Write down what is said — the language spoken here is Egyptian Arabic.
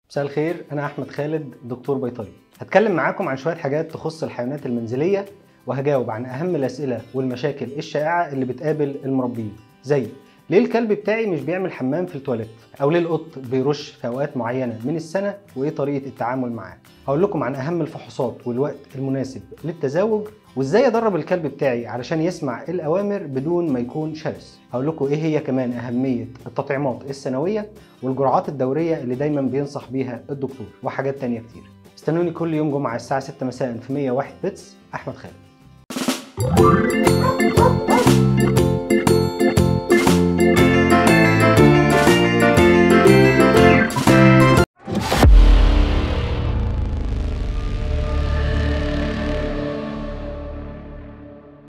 مساء الخير انا احمد خالد دكتور بيطري هتكلم معاكم عن شويه حاجات تخص الحيوانات المنزليه وهجاوب عن اهم الاسئله والمشاكل الشائعه اللي بتقابل المربيين زي ليه الكلب بتاعي مش بيعمل حمام في التواليت او ليه القط بيرش في اوقات معينه من السنه وايه طريقه التعامل معاه هقول لكم عن اهم الفحوصات والوقت المناسب للتزاوج وازاي ادرب الكلب بتاعي علشان يسمع الاوامر بدون ما يكون شرس هقول لكم ايه هي كمان اهميه التطعيمات السنويه والجرعات الدوريه اللي دايما بينصح بيها الدكتور وحاجات تانية كتير استنوني كل يوم جمعه الساعه 6 مساء في 101 بيتس احمد خالد